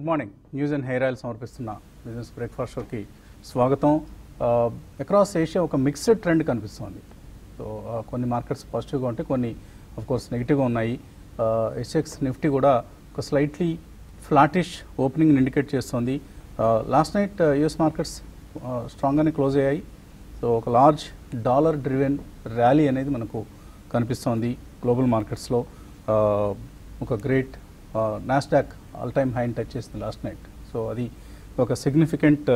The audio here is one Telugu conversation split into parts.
Good morning news and hair oil సమర్పిస్తున్న బిజినెస్ బ్రేక్ఫాస్ట్ షోకి స్వాగతం అక్రాస్ ఏషియా ఒక మిక్స్డ్ ట్రెండ్ కనిపిస్తోంది సో కొన్ని మార్కెట్స్ పాజిటివ్గా ఉంటే కొన్ని ఆఫ్ కోర్స్ నెగిటివ్గా ఉన్నాయి ఎస్ఎక్స్ నిఫ్టీ కూడా ఒక స్లైట్లీ ఫ్లాటిష్ ఓపెనింగ్ ఇండికేట్ చేస్తోంది లాస్ట్ నైట్ యుఎస్ మార్కెట్స్ స్ట్రాంగ్గానే క్లోజ్ అయ్యాయి సో ఒక లార్జ్ డాలర్ డ్రివెన్ ర్యాలీ అనేది మనకు కనిపిస్తోంది గ్లోబల్ మార్కెట్స్లో ఒక great Nasdaq all time high touch చేసింది లాస్ట్ నైట్ సో అది ఒక సిగ్నిఫికెంట్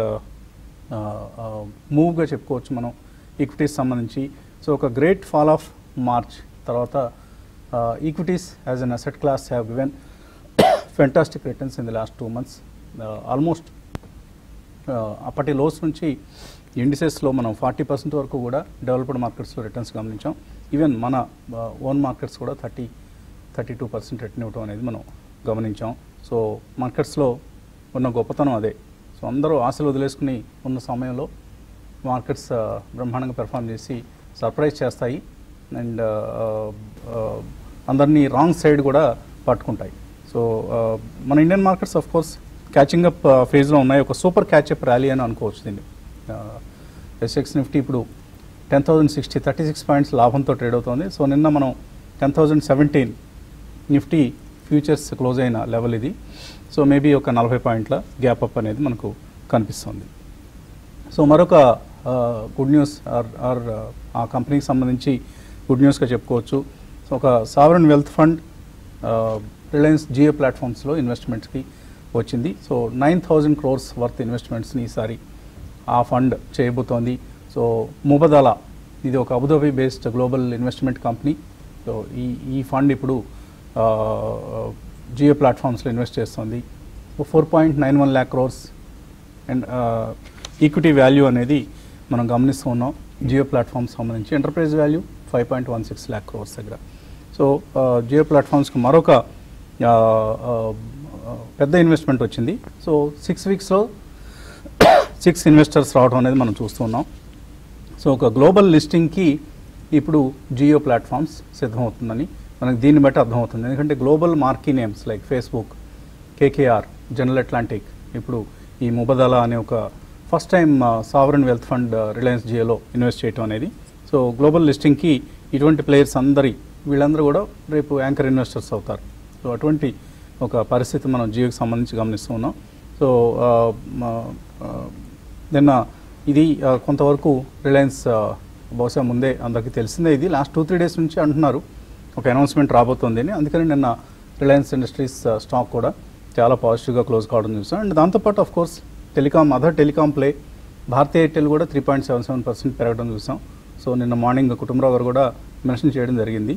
మూవ్గా చెప్పుకోవచ్చు మనం ఈక్విటీస్ సంబంధించి సో ఒక గ్రేట్ ఫాల్ ఆఫ్ మార్చ్ తర్వాత equities as an asset class have given fantastic returns in the last two months almost అప్పటి లోస్ నుంచి ఇండిసెస్లో మనం ఫార్టీ పర్సెంట్ వరకు కూడా డెవలప్డ్ మార్కెట్స్లో రిటర్న్స్ గమనించాం ఈవెన్ మన ఓన్ మార్కెట్స్ కూడా thirty thirty two percent return ఇవ్వడం అనేది మనం గమనించాం సో మార్కెట్స్లో ఉన్న గొప్పతనం అదే సో అందరూ ఆశలు వదిలేసుకుని ఉన్న సమయంలో మార్కెట్స్ బ్రహ్మాండంగా పెర్ఫామ్ చేసి సర్ప్రైజ్ చేస్తాయి అండ్ అందరినీ రాంగ్ సైడ్ కూడా పట్టుకుంటాయి సో మన Indian markets of course catching up ఫేజ్లో ఉన్నాయి ఒక సూపర్ క్యాచ్అప్ ర్యాలీ అని అనుకోవచ్చు దీన్ని ఎస్ఎక్స్ నిఫ్టీ ఇప్పుడు ten thousand sixty thirty six points లాభంతో ట్రేడ్ అవుతుంది సో నిన్న మనం ten thousand seventeen Nifty futures close అయిన లెవెల్ ఇది సో మేబీ ఒక నలభై పాయింట్ల గ్యాప్ అప్ అనేది మనకు కనిపిస్తుంది సో మరొక గుడ్ న్యూస్ ఆర్ ఆర్ ఆ కంపెనీకి సంబంధించి గుడ్ న్యూస్గా చెప్పుకోవచ్చు సో ఒక sovereign wealth fund Reliance Jio ప్లాట్ఫామ్స్లో ఇన్వెస్ట్మెంట్స్కి వచ్చింది so nine thousand crores worth ఇన్వెస్ట్మెంట్స్ని ఈసారి ఆ ఫండ్ చేయబోతోంది సో ముబదలా ఇది ఒక Abu Dhabi based global investment company so ఈ ఈ ఫండ్ ఇప్పుడు జియో ప్లాట్ఫామ్స్లో ఇన్వెస్ట్ చేస్తుంది four point nine one lakh crores and equity value అనేది మనం గమనిస్తూ ఉన్నాం జియో ప్లాట్ఫామ్స్ సంబంధించి enterprise value five point one six lakh crores దగ్గర సో జియో ప్లాట్ఫామ్స్కి మరొక పెద్ద ఇన్వెస్ట్మెంట్ వచ్చింది సో సిక్స్ వీక్స్లో సిక్స్ ఇన్వెస్టర్స్ రావడం అనేది మనం చూస్తూ ఉన్నాం సో ఒక గ్లోబల్ లిస్టింగ్కి ఇప్పుడు జియో ప్లాట్ఫామ్స్ సిద్ధమవుతుందని మనకు దీన్ని బట్టి అర్థమవుతుంది ఎందుకంటే global marquee names like Facebook KKR General Atlantic ఇప్పుడు ఈ ముబదలా అనే ఒక first time sovereign wealth fund Reliance జియోలో ఇన్వెస్ట్ చేయడం అనేది సో గ్లోబల్ లిస్టింగ్కి ఇటువంటి ప్లేయర్స్ అందరి వీళ్ళందరూ కూడా రేపు యాంకర్ ఇన్వెస్టర్స్ అవుతారు సో అటువంటి ఒక పరిస్థితి మనం జియోకి సంబంధించి గమనిస్తూ ఉన్నాం సో నిన్న ఇది కొంతవరకు రిలయన్స్ బహుశా ముందే అందరికీ తెలిసిందే ఇది లాస్ట్ టూ త్రీ డేస్ నుంచి అంటున్నారు ఒక అనౌన్స్మెంట్ రాబోతుంది అని అందుకని నిన్న రిలయన్స్ ఇండస్ట్రీస్ స్టాక్ కూడా చాలా పాజిటివ్గా క్లోజ్ కావడం చూసాం అండ్ దాంతోపాటు of course telecom other telecom play Bharatiya Airtel కూడా three point seven seven percent పెరగడం చూసాం సో నిన్న మార్నింగ్ కుటుంబరావు గారు కూడా మెన్షన్ చేయడం జరిగింది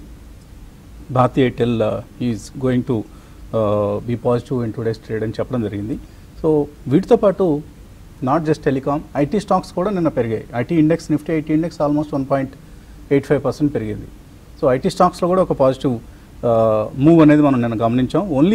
Bharatiya Airtel is going to be positive in today's trade అని చెప్పడం జరిగింది సో వీటితో పాటు not just telecom IT stocks కూడా నిన్న పెరిగాయి IT index Nifty IT index almost one point eight five percent పెరిగింది సో ఐటీ స్టాక్స్లో కూడా ఒక పాజిటివ్ మూవ్ అనేది మనం నిన్న గమనించాం ఓన్లీ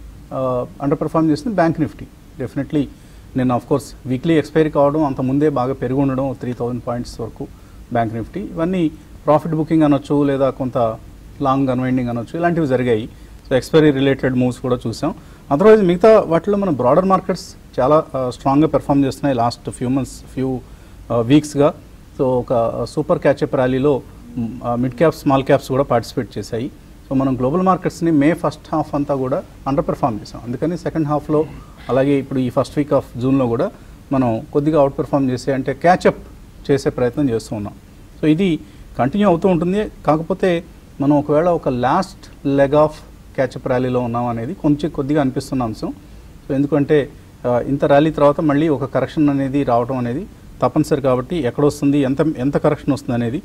అండర్ పెర్ఫార్మ్ చేసింది బ్యాంక్ నిఫ్టీ డెఫినెట్లీ నేను ఆఫ్ కోర్స్ వీక్లీ ఎక్స్పైరీ కావడం అంత ముందే బాగా పెరిగి ఉండడం త్రీ థౌజండ్ పాయింట్స్ వరకు బ్యాంక్ నిఫ్టీ ఇవన్నీ ప్రాఫిట్ బుకింగ్ అనొచ్చు లేదా కొంత లాంగ్ అన్వైండింగ్ అనొచ్చు ఇలాంటివి జరిగాయి సో ఎక్స్పైరీ రిలేటెడ్ మూవ్స్ కూడా చూసాం అదర్వైజ్ మిగతా వాటిలో మన బ్రాడర్ మార్కెట్స్ చాలా స్ట్రాంగ్గా పెర్ఫామ్ చేస్తున్నాయి లాస్ట్ ఫ్యూ మంత్స్ ఫ్యూ వీక్స్గా సో ఒక సూపర్ క్యాచప్ ర్యాలీలో మిడ్ క్యాప్స్ స్మాల్ క్యాప్స్ కూడా పార్టిసిపేట్ చేశాయి సో మనం గ్లోబల్ మార్కెట్స్ని మే ఫస్ట్ హాఫ్ అంతా కూడా అండర్ పెర్ఫామ్ చేసాం అందుకని సెకండ్ హాఫ్లో అలాగే ఇప్పుడు ఈ ఫస్ట్ వీక్ ఆఫ్ జూన్లో కూడా మనం కొద్దిగా అవుట్ పెర్ఫామ్ చేసే అంటే క్యాచప్ చేసే ప్రయత్నం చేస్తూ ఉన్నాం సో ఇది కంటిన్యూ అవుతూ ఉంటుంది కాకపోతే మనం ఒకవేళ ఒక లాస్ట్ లెగ్ ఆఫ్ క్యాచప్ ర్యాలీలో ఉన్నాం అనేది కొంచెం కొద్దిగా అనిపిస్తున్న అంశం సో ఎందుకంటే ఇంత ర్యాలీ తర్వాత మళ్ళీ ఒక కరెక్షన్ అనేది రావడం అనేది తప్పనిసరి కాబట్టి ఎక్కడొస్తుంది ఎంత ఎంత కరెక్షన్ వస్తుంది అనేది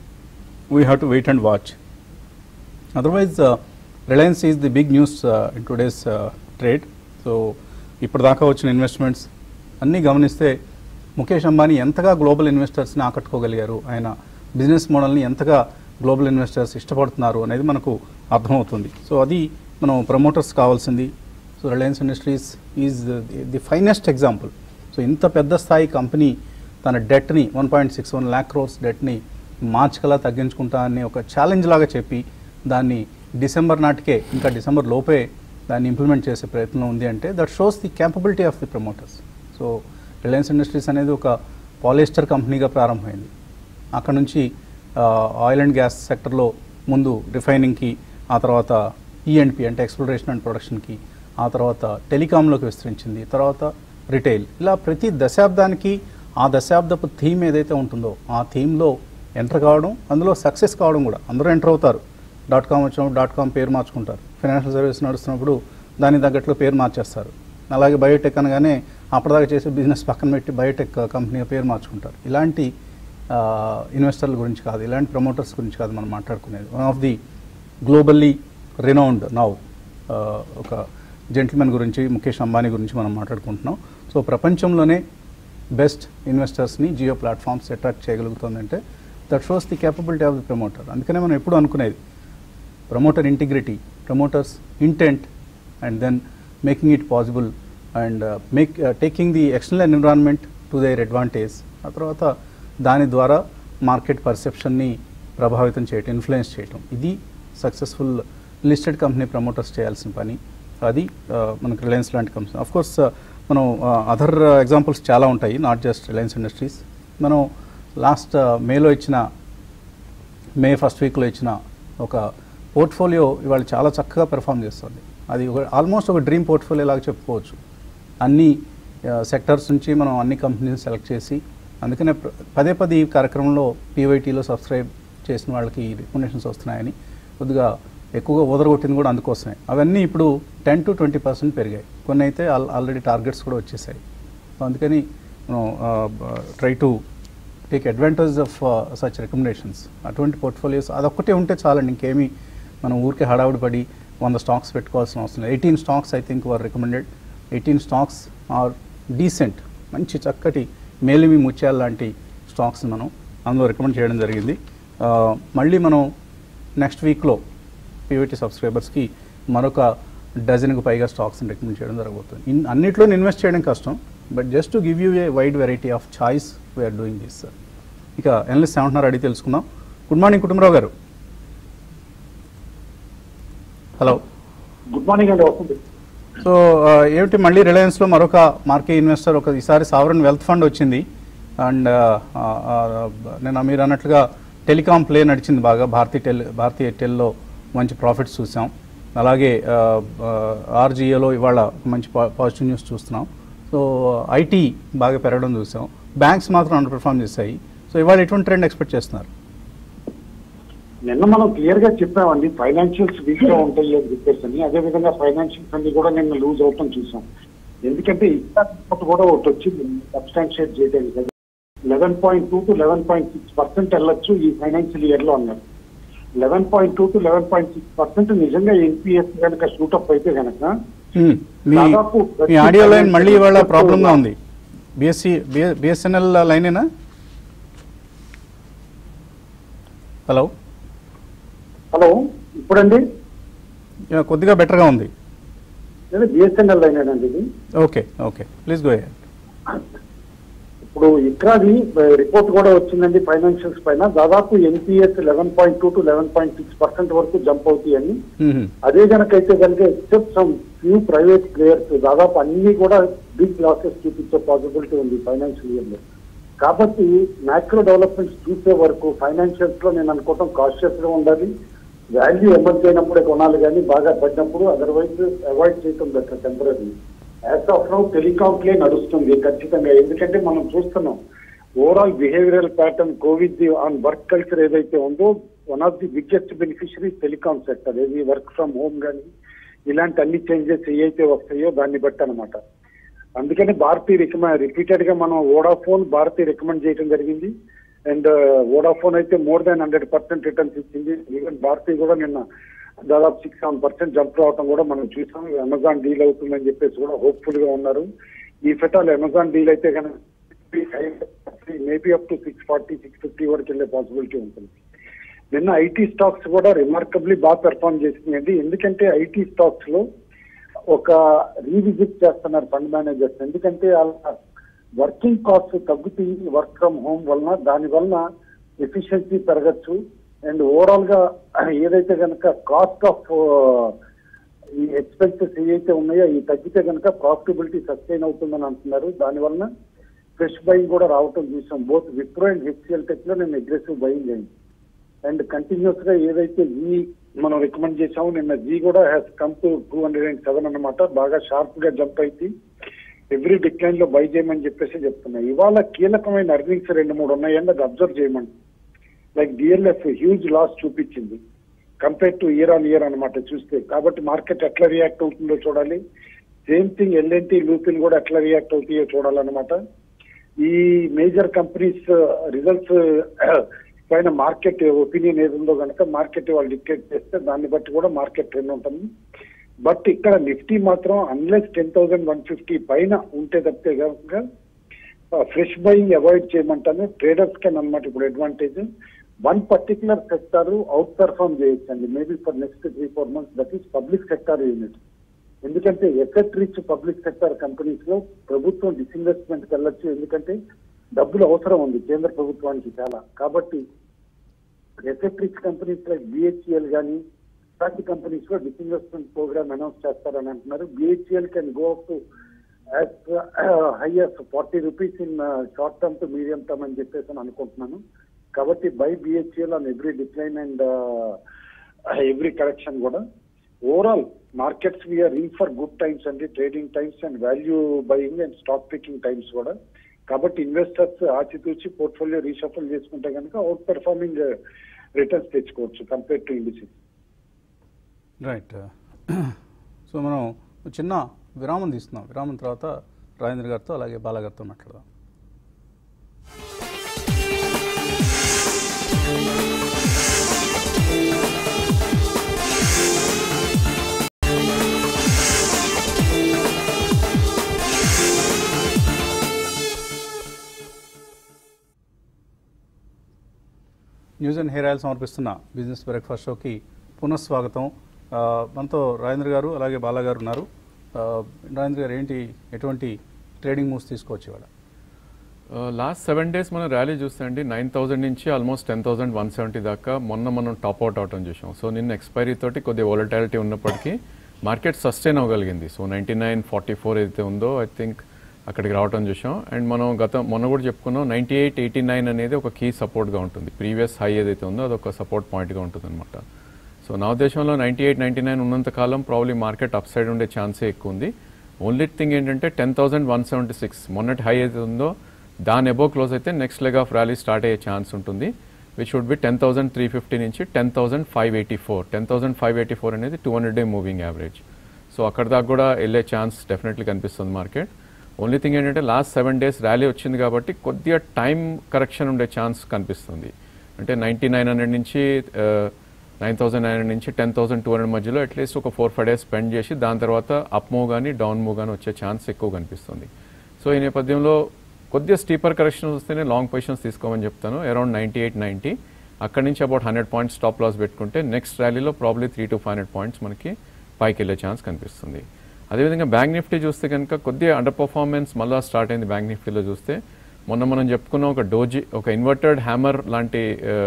we have to wait and watch otherwise Reliance is the big news in today's trade so ఇప్పటిదాకా వచ్చిన ఇన్వెస్ట్మెంట్స్ అన్నీ గమనిస్తే ముఖేష్ అంబానీ ఎంతగా గ్లోబల్ ఇన్వెస్టర్స్ని ఆకట్టుకోగలిగారు ఆయన బిజినెస్ మోడల్ని ఎంతగా గ్లోబల్ ఇన్వెస్టర్స్ ఇష్టపడుతున్నారు అనేది మనకు అర్థమవుతుంది సో అది మనం ప్రమోటర్స్ కావాల్సింది so Reliance Industries is the finest example so ఇంత పెద్ద స్థాయి కంపెనీ తన డెట్ని one point six one lakh crores డెట్ని మార్చ్ కల్లా తగ్గించుకుంటా అని ఒక ఛాలెంజ్ లాగా చెప్పి దాన్ని డిసెంబర్ నాటికే ఇంకా డిసెంబర్ లోపే దాన్ని ఇంప్లిమెంట్ చేసే ప్రయత్నం ఉంది అంటే that shows the capability of the promoters so Reliance Industries అనేది ఒక పాలిస్టర్ కంపెనీగా ప్రారంభమైంది అక్కడ నుంచి ఆయిల్ అండ్ గ్యాస్ సెక్టర్లో ముందు రిఫైనింగ్కి ఆ తర్వాత ఈఎండ్పి అంటే ఎక్స్ప్లోరేషన్ అండ్ ప్రొడక్షన్కి ఆ తర్వాత టెలికాంలోకి విస్తరించింది తర్వాత రిటైల్ ఇలా ప్రతి దశాబ్దానికి ఆ దశాబ్దపు థీమ్ ఏదైతే ఉంటుందో ఆ థీమ్లో ఎంటర్ కావడం అందులో సక్సెస్ కావడం కూడా అందరూ ఎంటర్ అవుతారు డాట్ కామ్ వచ్చినప్పుడు డాట్ కామ్ పేరు మార్చుకుంటారు ఫైనాన్షియల్ సర్వీస్ నడుస్తున్నప్పుడు దానికి తగ్గట్లు పేరు మార్చేస్తారు అలాగే బయోటెక్ అనగానే అప్పటిదాకా చేసే బిజినెస్ పక్కన పెట్టి బయోటెక్ కంపెనీ పేరు మార్చుకుంటారు ఇలాంటి ఇన్వెస్టర్ల గురించి కాదు ఇలాంటి ప్రమోటర్స్ గురించి కాదు మనం మాట్లాడుకునేది one of the globally renowned now ఒక జెంటిల్మెన్ గురించి ముఖేష్ అంబానీ గురించి మనం మాట్లాడుకుంటున్నాం సో ప్రపంచంలోనే బెస్ట్ ఇన్వెస్టర్స్ని జియో ప్లాట్ఫామ్స్ అట్రాక్ట్ చేయగలుగుతుందంటే that shows the capability of the promoter అందుకనే మనం ఎప్పుడు అనుకునేది promoter integrity promoters intent and then making it possible and make taking the external environment to their advantage ఆ తర్వాత దాని ద్వారా మార్కెట్ పర్సెప్షన్ని ప్రభావితం చేయటం ఇన్ఫ్లుయెన్స్ చేయటం ఇది సక్సెస్ఫుల్ లిస్టెడ్ కంపెనీ ప్రమోటర్స్ చేయాల్సిన పని అది uh, మనకు రిలయన్స్ లాంటి కంపెనీ ఆఫ్ కోర్స్ మనం అదర్ ఎగ్జాంపుల్స్ చాలా ఉంటాయి నాట్ జస్ట్ రిలయన్స్ ఇండస్ట్రీస్ మనం లాస్ట్ మేలో ఇచ్చిన మే ఫస్ట్ వీక్లో ఇచ్చిన ఒక పోర్ట్ఫోలియో ఇవాళ చాలా చక్కగా పెర్ఫామ్ చేస్తుంది అది ఒక ఆల్మోస్ట్ ఒక డ్రీమ్ పోర్ట్ఫోలియో లాగా చెప్పుకోవచ్చు అన్ని సెక్టర్స్ నుంచి మనం అన్ని కంపెనీస్ సెలెక్ట్ చేసి అందుకనే ప్ర- పదే పదే ఈ కార్యక్రమంలో పీవైటీలో సబ్స్క్రైబ్ చేసిన వాళ్ళకి రికమెండేషన్స్ వస్తున్నాయని కొద్దిగా ఎక్కువగా ఓదరగొట్టింది కూడా అందుకోసమే అవన్నీ ఇప్పుడు టెన్ టు ట్వంటీ పర్సెంట్ పెరిగాయి కొన్ని అయితే ఆల్ ఆల్రెడీ టార్గెట్స్ కూడా వచ్చేసాయి సో అందుకని మనం try to take advantage of such recommendations అటువంటి పోర్ట్ఫోలియోస్ అదొక్కటే ఉంటే చాలండి ఇంకేమీ మనం ఊరికే హడావుడి పడి వంద స్టాక్స్ పెట్టుకోవాల్సిన అవసరం లేదు eighteen stocks I think were recommended eighteen stocks are decent మంచి చక్కటి మేలిమి ముత్యాల లాంటి స్టాక్స్ మనం అందులో రికమెండ్ చేయడం జరిగింది ఆ, మళ్ళీ మనం నెక్స్ట్ వీక్లో పీవీటీ సబ్స్క్రైబర్స్కి మరొక డజన్కు పైగా స్టాక్స్ని రికమెండ్ చేయడం జరగబోతుంది ఇన్ అన్నిట్లో ఇన్వెస్ట్ చేయడం కష్టం but just to give you a wide variety of choice we are doing this sir ఇక ఎనలిస్ట్ ఏమంటున్నారు అడిగి తెలుసుకుందాం గుడ్ మార్నింగ్ కుటుంబరావు గారు హలో గుడ్ మార్నింగ్ అండి వస్తుంది సో ఆ, ఏమిటి మళ్ళీ రిలయన్స్లో మరొక మార్కే ఇన్వెస్టర్ ఒక ఈసారి సావరన్ వెల్త్ ఫండ్ వచ్చింది అండ్ నేను మీరు అన్నట్లుగా టెలికాం ప్లే నడిచింది బాగా భారతీ టెల్ భారతీ ఎయిర్టెల్లో మంచి ప్రాఫిట్స్ చూసాం అలాగే ఆర్జీఏలో ఇవాళ మంచి పాజిటివ్ న్యూస్ చూస్తున్నాం సో ఐటీ బాగా పెరగడం చూసాం బ్యాంక్స్ మాత్రం అండర్ పెర్ఫామ్ చేశాయి సో ఇవాళ ఎటువంటి ట్రెండ్ ఎక్స్పెక్ట్ చేస్తున్నారు నిన్న మనం క్లియర్ గా చెప్పామండి ఫైనాన్షియల్స్ వీక్ గా ఉంటాయి అని చెప్పేసి అని అదే విధంగా ఫైనాన్షియల్స్ అన్ని కూడా నిన్న లూజ్ అవటం చూసాం ఎందుకంటే ఇంకా కూడా ఒకటి వచ్చింది సబ్స్టాన్షియేట్ చేయడానికి eleven point two to eleven point six percent వెళ్ళొచ్చు ఈ ఫైనాన్షియల్ ఇయర్ లో అన్నారు eleven point two to eleven point six percent నిజంగా ఎన్పిఎస్ కనుక షూటప్ అయితే కనుక Hmm. మీ దాదాపు మీ ఆడియో లైన్ మళ్ళీ ఇవాళ ప్రాబ్లంగా ఉంది బిఎస్సి బిఎస్ఎన్ఎల్ లైనేనా హలో హలో ఇప్పుడండి యా, కొద్దిగా బెటర్గా ఉంది బిఎస్ఎన్ఎల్ అయినాడండి ఇది ఓకే ఓకే ప్లీజ్ గో ఇప్పుడు ఇక్రాది రిపోర్ట్ కూడా వచ్చిందండి ఫైనాన్షియల్స్ పైన దాదాపు NPS eleven point two to eleven point six percent వరకు జంప్ అవుతాయని అదే కనుకైతే కనుక except some few private players దాదాపు అన్ని కూడా బిగ్ లాసెస్ చూపించే పాసిబిలిటీ ఉంది ఫైనాన్షియల్ ఇయర్ లో కాబట్టి మ్యాక్రో డెవలప్మెంట్స్ చూసే వరకు ఫైనాన్షియల్స్ లో నేను అనుకోవటం కాన్షియస్ గా ఉండాలి వాల్యూ ఎమర్జ్ అయినప్పుడే కొనాలి కానీ బాగా పడినప్పుడు అదర్వైజ్ అవాయిడ్ చేయటం better temporary as of now telecom play నడుస్తుంది ఖచ్చితంగా ఎందుకంటే మనం చూస్తున్నాం overall behavioural pattern Covid on work culture ఏదైతే ఉందో one of the biggest beneficiary telecom sector ఏది వర్క్ ఫ్రమ్ హోమ్ కానీ ఇలాంటి అన్ని చేంజెస్ ఏవైతే వస్తాయో దాన్ని బట్టి అనమాట అందుకని భారతీ రికమెండ్ రిపీటెడ్ గా మనం వోడాఫోన్ భారతీ రికమెండ్ చేయడం జరిగింది అండ్ వోడాఫోన్ అయితే more than hundred percent returns ఇచ్చింది ఈవెన్ భారతీ కూడా నిన్న దాదాపు సిక్స్ సెవెన్ పర్సెంట్ జంప్ రావడం కూడా మనం చూసాం అమెజాన్ డీల్ అవుతుందని చెప్పేసి కూడా హోప్ఫుల్ గా ఉన్నారు ఈ ఫెటాల్ అమెజాన్ డీల్ అయితే కనుక maybe up to six forty six fifty వరకు వెళ్ళే పాసిబిలిటీ ఉంటుంది నిన్న ఐటీ స్టాక్స్ కూడా రిమార్కబ్లీ బాగా పెర్ఫార్మ్ చేసినాయండి ఎందుకంటే ఐటీ స్టాక్స్ లో ఒక రీవిజిట్ చేస్తున్నారు ఫండ్ మేనేజర్స్ ఎందుకంటే వర్కింగ్ కాస్ట్ తగ్గుతాయి వర్క్ ఫ్రమ్ హోమ్ వలన దాని వలన ఎఫిషియన్సీ పెరగచ్చు అండ్ ఓవరాల్ గా ఏదైతే కనుక కాస్ట్ ఆఫ్ ఈ ఎక్స్పెన్సెస్ ఏవైతే ఉన్నాయో ఈ తగ్గితే కనుక ప్రాఫిటబిలిటీ సస్టైన్ అవుతుందని అంటున్నారు దాని వలన ఫ్రెష్ బయింగ్ కూడా రావటం చూసాం both Wipro and HCL tech లో నేను అగ్రెసివ్ బయింగ్ అయింది అండ్ కంటిన్యూస్ గా ఏదైతే జీ మనం రికమెండ్ చేసామో నిన్న జీ కూడా has come to two hundred and seven అనమాట బాగా షార్ప్ గా జంప్ అయితే ఎవ్రీ డిక్లైన్ లో బై చేయమని చెప్పేసి చెప్తున్నా ఇవాళ కీలకమైన అర్నింగ్స్ రెండు మూడు ఉన్నాయని అది అబ్జర్వ్ చేయమని లైక్ డిఎల్ఎఫ్ హ్యూజ్ లాస్ చూపించింది compare to year on year అనమాట చూస్తే కాబట్టి మార్కెట్ ఎట్లా రియాక్ట్ అవుతుందో చూడాలి సేమ్ థింగ్ ఎల్ఎన్టీ లూపిన్ కూడా ఎట్లా రియాక్ట్ అవుతాయో చూడాలన్నమాట ఈ మేజర్ కంపెనీస్ రిజల్ట్స్ పైన మార్కెట్ ఒపీనియన్ ఏది ఉందో కనుక మార్కెట్ వాళ్ళు డిక్టేట్ చేస్తే దాన్ని బట్టి కూడా మార్కెట్ ట్రెండ్ ఉంటుంది బట్ ఇక్కడ నిఫ్టీ మాత్రం unless ten thousand one fifty పైన ఉంటే తప్పితే కనుక ఫ్రెష్ బయింగ్ అవాయిడ్ చేయమంటాను ట్రేడర్స్ కి అనమాట ఇప్పుడు advantage one particular sector outperform చేయొచ్చు అండి maybe for next three four months that is public sector unit ఎందుకంటే asset rich public sector companies లో ప్రభుత్వం డిస్ఇన్వెస్ట్మెంట్ వెళ్ళొచ్చు ఎందుకంటే డబ్బులు అవసరం ఉంది కేంద్ర ప్రభుత్వానికి చాలా కాబట్టి asset rich companies like BHEL కానీ ఇలాంటి కంపెనీస్ లో డిస్ఇన్వెస్ట్మెంట్ ప్రోగ్రామ్ అనౌన్స్ చేస్తారని అంటున్నారు BHEL can go up to highest forty rupees in short term to medium term అని చెప్పేసి అని అనుకుంటున్నాను కాబట్టి buy BHEL on every decline and every correction కూడా overall markets we are in for good times అండి trading times and value buying and stock picking times కూడా కాబట్టి ఇన్వెస్టర్స్ ఆచితూచి పోర్ట్ఫోలియో రీషఫల్ చేసుకుంటే కనుక అవుట్ పెర్ఫార్మింగ్ రిటర్న్స్ తెచ్చుకోవచ్చు compare to indices right so మనం ఒక చిన్న విరామం తీస్తున్నాం విరామం తర్వాత రాజేంద్ర గారితో అలాగే బాలగారితో మాట్లాడదాం న్యూస్ అండ్ హెయిర్ ఆయిల్ సమర్పిస్తున్న బిజినెస్ బ్రేక్ఫాస్ట్ షోకి పునఃస్వాగతం ఆ, మనతో రాజేంద్ర గారు అలాగే బాలా గారు ఉన్నారు ఆ, రాజేంద్ర గారు ఏంటి ఎటువంటి ట్రేడింగ్ మూవ్స్ తీసుకోవచ్చు ఇవాళ లాస్ట్ సెవెన్ డేస్ మనం ర్యాలీ చూస్తే అండి నైన్ థౌసండ్ నుంచి almost ten thousand one seventy దాకా మొన్న మనం టాప్ అవుట్ అవటం చూసాం సో నిన్న ఎక్స్పైరీ తోటి కొద్దిగా వోలటాలిటీ ఉన్నప్పటికీ మార్కెట్ సస్టైన్ అవ్వగలిగింది so ninety nine forty four ఏదైతే ఉందో ఐ థింక్ అక్కడికి రావటం చూసాం అండ్ మనం గత మొన్న కూడా చెప్పుకున్నాం నైంటీ ఎయిట్ ఎయిటీ నైన్ అనేది ఒక కీ సపోర్ట్గా ఉంటుంది ప్రీవియస్ హై ఏదైతే ఉందో అదొక సపోర్ట్ పాయింట్గా ఉంటుంది అనమాట సో నా ఉద్దేశంలో నైంటీ ఎయిట్ నైంటీ నైన్ ఉన్నంత కాలం ప్రాబ్లీ మార్కెట్ అప్ సైడ్ ఉండే ఛాన్సే ఎక్కువ ఉంది ఓన్లీ థింగ్ ఏంటంటే ten thousand one seventy six మొన్నటి హై ఏదైతే ఉందో దాని ఎబో క్లోజ్ అయితే next leg of rally start అయ్యే ఛాన్స్ ఉంటుంది which would be ten thousand three fifty నుంచి ten thousand five eighty four ten thousand five eighty four అనేది two hundred day moving average so అక్కడ దాకా కూడా వెళ్ళే ఛాన్స్ డెఫినెట్లీ కనిపిస్తుంది మార్కెట్ ఓన్లీ థింగ్ ఏంటంటే లాస్ట్ సెవెన్ డేస్ ర్యాలీ వచ్చింది కాబట్టి కొద్దిగా టైం కరెక్షన్ ఉండే ఛాన్స్ కనిపిస్తుంది అంటే నైంటీ నైన్ హండ్రెడ్ నుంచి నైన్ థౌసండ్ నైన్ హండ్రెడ్ నుంచి టెన్ థౌసండ్ టూ హండ్రెడ్ మధ్యలో అట్లీస్ట్ ఒక ఫోర్ ఫైవ్ డేస్ స్పెండ్ చేసి దాని తర్వాత అప్ మూవ్ కానీ డౌన్ మూవ్ కానీ వచ్చే ఛాన్స్ ఎక్కువ కనిపిస్తుంది సో ఈ నేపథ్యంలో కొద్దిగా స్టీపర్ కరెక్షన్స్ వస్తేనే లాంగ్ పొజిషన్స్ తీసుకోమని చెప్తాను అరౌండ్ నైంటీ ఎయిట్ నైంటీ అక్కడి నుంచి about hundred points stop loss పెట్టుకుంటే నెక్స్ట్ ర్యాలీలో probably three to five hundred points మనకి పైకి వెళ్ళే ఛాన్స్ కనిపిస్తుంది అదేవిధంగా బ్యాంక్ నిఫ్టీ చూస్తే కనుక కొద్దిగా అండర్ పర్ఫార్మెన్స్ మళ్ళీ స్టార్ట్ అయింది బ్యాంక్ నిఫ్టీలో చూస్తే మొన్న మనం చెప్పుకున్న ఒక డోజీ ఒక ఇన్వర్టెడ్ హ్యామర్ లాంటి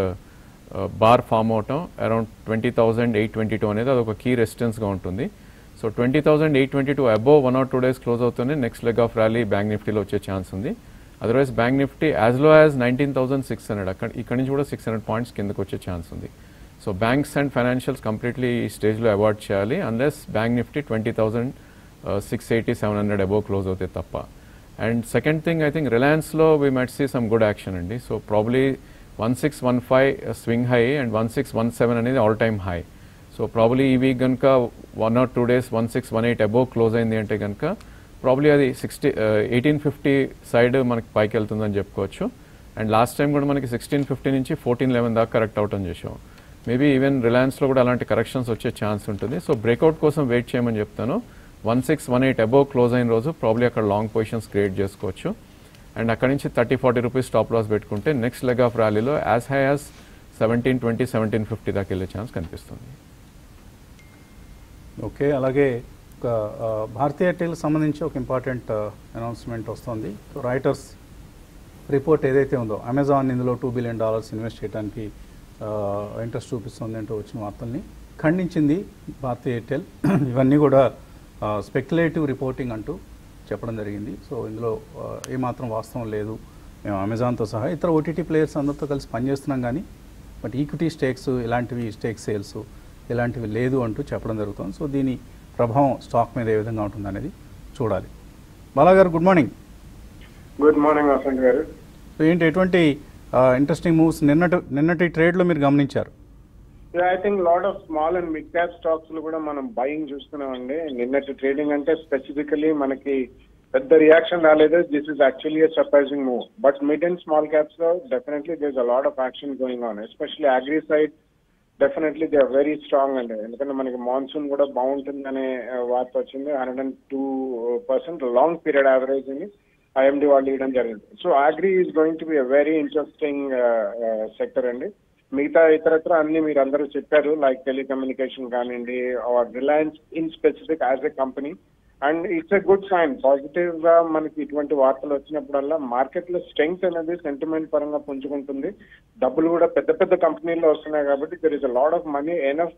బార్ ఫామ్ అవటం around twenty thousand eight twenty two అనేది అది ఒక కీ రెసిస్టెన్స్గా ఉంటుంది so twenty thousand eight twenty two above one or two days close అవుతూనే next leg of rally bank నిఫ్టీలో వచ్చే ఛాన్స్ ఉంది otherwise bank Nifty as low as nineteen thousand six hundred అక్కడ ఇక్కడ నుంచి కూడా సిక్స్ హండ్రెడ్ పాయింట్స్ కిందకు వచ్చే ఛాన్స్ ఉంది so banks and financials completely ఈ స్టేజ్లో అవాయిడ్ చేయాలి unless bank Nifty twenty thousand six eighty seven hundred above close అవుతే తప్ప and second thing I think రిలయన్స్లో we might see some good action అండి so probably one six one five swing high and one six one seven అనేది all time high so probably ఈ వీక్ కనుక one or two days one six one eight above close అయింది అంటే కనుక ప్రాబ్లీ అది సిక్స్టీ ఎయిటీన్ ఫిఫ్టీ సైడ్ మనకి పైకి వెళ్తుందని చెప్పుకోవచ్చు అండ్ లాస్ట్ టైం కూడా మనకి సిక్స్టీన్ ఫిఫ్టీ నుంచి ఫోర్టీన్ లెవెన్ దాకా కరెక్ట్ అవటం చేసాం మేబీ ఈవెన్ రిలయన్స్లో కూడా అలాంటి కరెక్షన్స్ వచ్చే ఛాన్స్ ఉంటుంది సో బ్రేక్అవుట్ కోసం వెయిట్ చేయమని చెప్తాను one six one eight above close అయిన రోజు ప్రాబ్లీ అక్కడ లాంగ్ పొజిషన్స్ క్రియేట్ చేసుకోవచ్చు అండ్ అక్కడ నుంచి thirty forty rupees stop loss పెట్టుకుంటే నెక్స్ట్ లెగ్ ఆఫ్ ర్యాలీలో as high as seventeen twenty seventeen fifty దాకా వెళ్ళే ఛాన్స్ కనిపిస్తుంది ఓకే అలాగే ఒక ఆ, భారతీయ ఎయిర్టెల్ సంబంధించి ఒక ఇంపార్టెంట్ అనౌన్స్మెంట్ వస్తుంది రైటర్స్ రిపోర్ట్ ఏదైతే ఉందో అమెజాన్ ఇందులో టూ బిలియన్ డాలర్స్ ఇన్వెస్ట్ చేయడానికి ఇంట్రెస్ట్ చూపిస్తుంది అంటూ వచ్చిన వార్తల్ని ఖండించింది భారతీ ఎయిర్టెల్ ఇవన్నీ కూడా స్పెక్యులేటివ్ రిపోర్టింగ్ అంటూ చెప్పడం జరిగింది సో ఇందులో ఆ, ఏమాత్రం వాస్తవం లేదు మేము అమెజాన్తో సహా ఇతర ఓటీటీ ప్లేయర్స్ అందరితో కలిసి పనిచేస్తున్నాం కానీ బట్ ఈక్విటీ స్టేక్స్ ఇలాంటివి స్టేక్ సేల్స్ ఇలాంటివి లేదు అంటూ చెప్పడం జరుగుతుంది సో దీని ప్రభావం స్టాక్ మీద ఏ విధంగా ఉంటుంది అనేది చూడాలి బాలా గారు good morning good morning Vasanth గారు సో ఏంటి ఎటువంటి ఇంట్రెస్టింగ్ మూవ్స్ నిన్నటి నిన్నటి ట్రేడ్లో మీరు గమనించారు I think lot of small and mid cap stocks లో కూడా మనం బయింగ్ చూస్తున్నామండి నిన్నటి ట్రేడింగ్ అంటే స్పెసిఫికలీ మనకి పెద్ద రియాక్షన్ రాలేదు this is actually surprising move but mid and small caps లో definitely this a lot of action going on especially agri side definitely they are very strong అండి ఎందుకంటే మనకి మాన్సూన్ కూడా బాగుంటుందనే uh, వార్త వచ్చింది hundred and two percent long period average అని ఐఎండి వాళ్ళు ఇవ్వడం జరిగింది so agri is going to be a very interesting sector అండి మిగతా ఇతరత్ర అన్ని మీరు అందరూ చెప్పారు లైక్ టెలికమ్యూనికేషన్ కానివ్వండి or Reliance in specific as a company and it's a good sign positive గా మనకి ఇటువంటి వార్తలు వచ్చినప్పుడల్లా మార్కెట్ లో స్ట్రెంగ్త్ అనేది సెంటిమెంట్ పరంగా పుంజుకుంటుంది డబ్బులు కూడా పెద్ద పెద్ద కంపెనీల్లో వస్తున్నాయి కాబట్టి there is a lot of money enough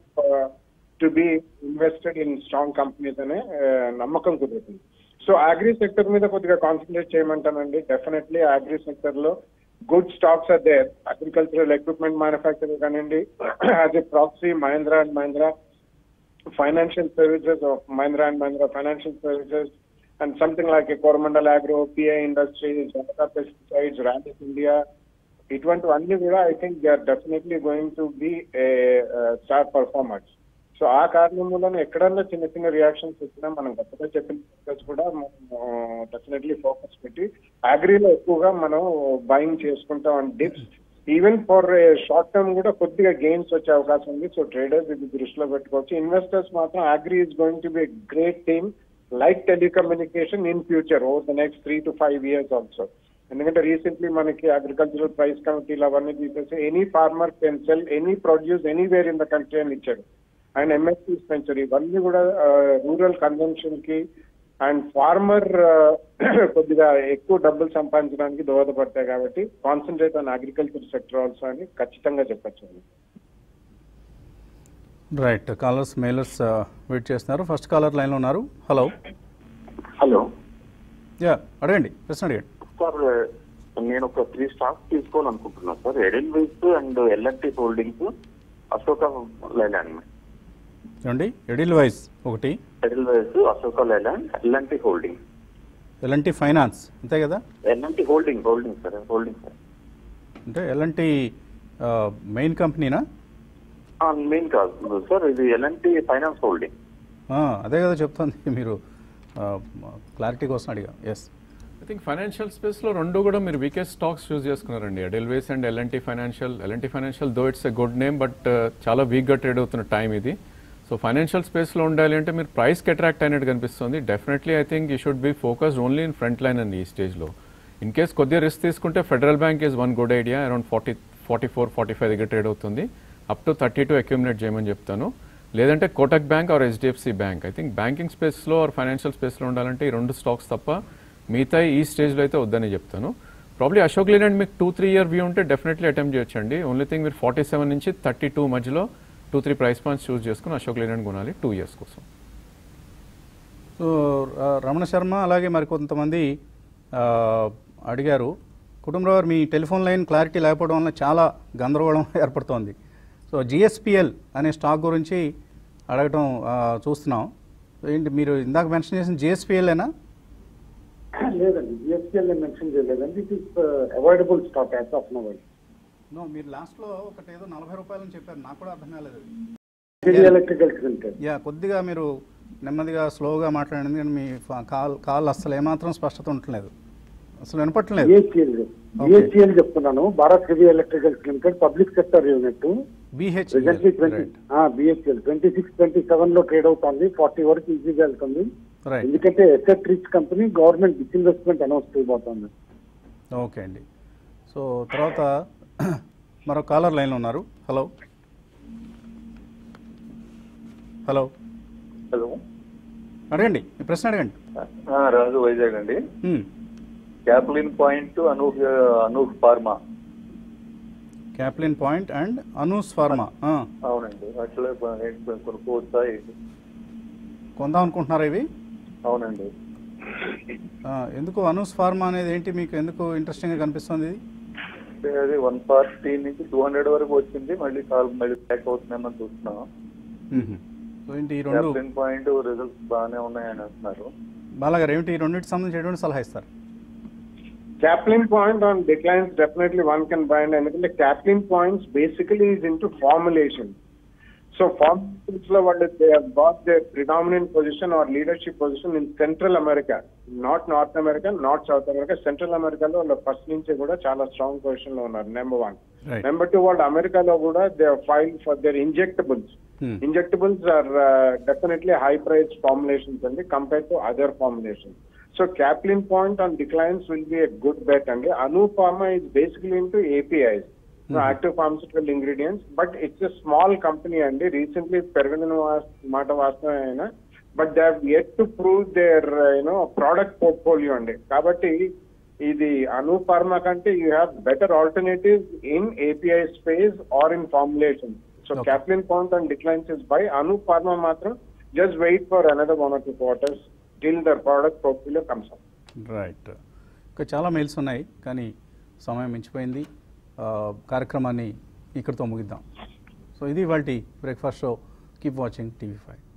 to be invested in strong companies అనే uh, నమ్మకం కుదురుతుంది సో అగ్రి సెక్టర్ మీద కొద్దిగా కాన్సన్ట్రేట్ చేయమంటానండి డెఫినెట్లీ అగ్రి సెక్టర్ లో good stocks are there agricultural equipment manufacture కానివ్వండి as a proxy Mahindra and Mahindra financial services of Mahindra and Mahindra Financial Services and something like a Coromandel Agro, PA Industries, Janata Pesticides, Randis India, ఇటువంటివన్నీ కూడా I think they are definitely going to be a star performers so ఆ కారణం వలన ఎక్కడన్నా చిన్న చిన్న రియాక్షన్స్ వచ్చినా మనం గతంలో చెప్పిన ఫోకస్ కూడా మనం డెఫినెట్లీ ఫోకస్ పెట్టి అగ్రీలో ఎక్కువగా మనం బయింగ్ చేసుకుంటాం and dips even for short term కూడా కొద్దిగా గెయిన్స్ వచ్చే అవకాశం ఉంది సో ట్రేడర్స్ ఇది దృష్టిలో పెట్టుకోవచ్చు ఇన్వెస్టర్స్ మాత్రం agri is going to be great theme like telecommunication in future over the next three to five years also ఎందుకంటే రీసెంట్లీ మనకి అగ్రికల్చరల్ ప్రైస్ కమిటీలు అవన్నీ తీసేసి any farmer can sell any produce anywhere in the country అని ఇచ్చాడు అండ్ ఎంఎస్పీ పెంచర్ ఇవన్నీ కూడా రూరల్ కన్జంప్షన్ కి అండ్ ఫార్మర్ కొద్దిగా ఎక్కువ డబ్బులు సంపాదించడానికి దోహదపడతాయి కాబట్టి concentrate on agriculture sector also అని ఖచ్చితంగా చెప్పచ్చు రైట్ కాలర్స్ మెయిలర్స్ వెయిట్ చేస్తున్నారు ఫస్ట్ కాలర్ లైన్లో ఉన్నారు హలో హలో యా అడగండి ప్రశ్న అడగండి సార్ నేను ఒక త్రీ స్టాక్స్ తీసుకోవాలనుకుంటున్నాను sir Edelweiss and L&T holdings Ashok Leyland ఏమండి ఎడిల్ వైజ్ ఒకటి Edelweiss Ashok Leyland L&T holding L&T finance అంతే కదా L&T holding holding sir holding sir అంటే ఎల్ఎన్టీ మెయిన్ కంపెనీనా మెయిన్ కాదు సార్ ఇది ఎల్ఎన్టీ ఫైనాన్స్ హోల్డింగ్ ఆ, అదే కదా చెప్తుంది మీరు క్లారిటీ కోసం అడిగా ఎస్ ఐ థింక్ ఫైనాన్షియల్ స్పేస్లో రెండు కూడా మీరు వీకెస్ట్ స్టాక్స్ చూస్ చేసుకున్నారండి Edelweiss and L&T financial L&T financial though it's a good name but చాలా వీక్గా ట్రేడ్ అవుతున్న టైం ఇది సో ఫైనాన్షియల్ స్పేస్లో ఉండాలి అంటే మీరు ప్రైస్కి అట్రాక్ట్ అయినట్టు కనిపిస్తుంది definitely I think you should be focused only in front line అండి ఈ స్టేజ్లో ఇన్ కేస్ కొద్దిగా రిస్క్ తీసుకుంటే federal bank is one good idea around forty forty four forty five దగ్గర ట్రేడ్ అవుతుంది up to thirty two accumulate చేయమని చెప్తాను లేదంటే Kotak bank or HDFC bank I think banking స్పేస్లో ఆర్ ఫైనాన్షియల్ స్పేస్లో ఉండాలంటే ఈ రెండు స్టాక్స్ తప్ప మిగతా ఈ స్టేజ్లో అయితే వద్దని చెప్తాను ప్రాబ్లీ అశోక్ లేలాండ్ మీకు టూ త్రీ ఇయర్ వ్యూ ఉంటే డెఫినెట్లీ అటెంప్ట్ చేయొచ్చండి ఓన్లీ థింగ్ మీరు ఫార్టీ సెవెన్ నుంచి థర్టీ టూ మధ్యలో two three price points choose చేసుకుని అశోక్ లేలాండ్ కొనాలి టూ ఇయర్స్ కోసం సో ఆ, రమణ శర్మ అలాగే మరి కొంతమంది ఆ, అడిగారు కుటుంబరావు మీ టెలిఫోన్ లైన్ క్లారిటీ లేకపోవడం వల్ల చాలా గందరగోళం ఏర్పడుతోంది సో జిఎస్పిఎల్ అనే స్టాక్ గురించి అడగటం ఆ, చూస్తున్నాం ఏంటి మీరు ఇందాక మెన్షన్ చేసిన జిఎస్పిఎల్ఏనా లేదండి జిఎస్టీఎల్ మెన్షన్ చేయలేదండి it is avoidable stock as of no no మీరు లాస్ట్లో ఒకటి ఏదో నలభై రూపాయలని చెప్పారు నాకు కూడా అర్థం కాలేదు హెవీ ఎలక్ట్రికల్ లిమిటెడ్ యా కొద్దిగా మీరు నెమ్మదిగా స్లోగా మాట్లాడండి కానీ మీ ఫా- కాల్ కాల్ అస్సలు ఏమాత్రం స్పష్టత ఉండట్లేదు అసలు వినపట్లేదు బిహెచ్ఎల్ బిహెచ్ఎల్ చెప్తున్నాను Bharat heavy electrical limited public sector unit బిహెచ్ presently twenty BHEL twenty six twenty seven లో ట్రేడ్ అవుతుంది ఫార్టీ వరకు ఈజీగా వెళ్తుంది రైట్ ఎందుకంటే asset rich company government disinvestment announce చేయబోతోంది ఓకే అండి సో తర్వాత మరో కాలర్ లైన్లో ఉన్నారు హలో హలో హలో అడగండి మీ ప్రశ్న అడగండి ఆ, రాజు వైజాగ్ అండి హ్మ్. Caplin point Anuh Anuh pharma Caplin point and Anuh pharma ఆ, అవునండి అట్లే కొనుక్కోవచ్చా ఏంటి? కొందాం అనుకుంటున్నారా ఇవి అవునండి ఆ, ఎందుకు అనూస్ ఫార్మా అనేది ఏంటి మీకు ఎందుకు ఇంట్రెస్టింగ్గా కనిపిస్తుంది ఇది అంటే అది వన్ ఫార్టీ నుంచి టూ హండ్రెడ్ వరకు వచ్చింది మళ్ళీ కాల్ మళ్ళీ బ్యాక్ అవుతుందేమని చూస్తున్నాం మ్మ్. సో ఏంటి ఈ రెండు క్యాప్టెన్ పాయింట్ రిజల్ట్స్ బాగానే ఉన్నాయని అంటున్నారు బాలాగారు ఏమిటి ఈ రెండింటికి సంబంధించి ఎటువంటి సలహా ఇస్తారు Kaplan point on declines, definitely one can buy and ఎందుకంటే Kaplan points basically is into formulation. So formulations లో వాళ్ళు they have got their predominant position or leadership position in Central America, not North America, not South America. Central America లో వాళ్ళు ఫస్ట్ నుంచి కూడా చాలా స్ట్రాంగ్ పొజిషన్ లో ఉన్నారు number one Right. Number two వాళ్ళు అమెరికాలో కూడా they file for their injectables Hmm. Injectables are definitely high price formulations అండి compare to other formulations so Caplin point on declines will be a good bet అండి Anuh pharma is basically into APIs active pharmaceutical ingredients but it's a small company అండి రీసెంట్లీ పెరగని వాస్- మాట వాస్తవం అయినా but they have yet to prove their you know product portfolio అండి కాబట్టి ఇది అను ఫార్మా కంటే you have better alternative in API space or in formulation so Okay. Caplin point and declines is buy Anuh pharma మాత్రం just wait for another one or two quarters till their product portfolio comes up right ఇంకా చాలా మెయిల్స్ ఉన్నాయి కానీ సమయం మించిపోయింది ఆ, కార్యక్రమాన్ని ఇక్కడితో ముగిద్దాం సో ఇది వాటి breakfast show keep watching TV five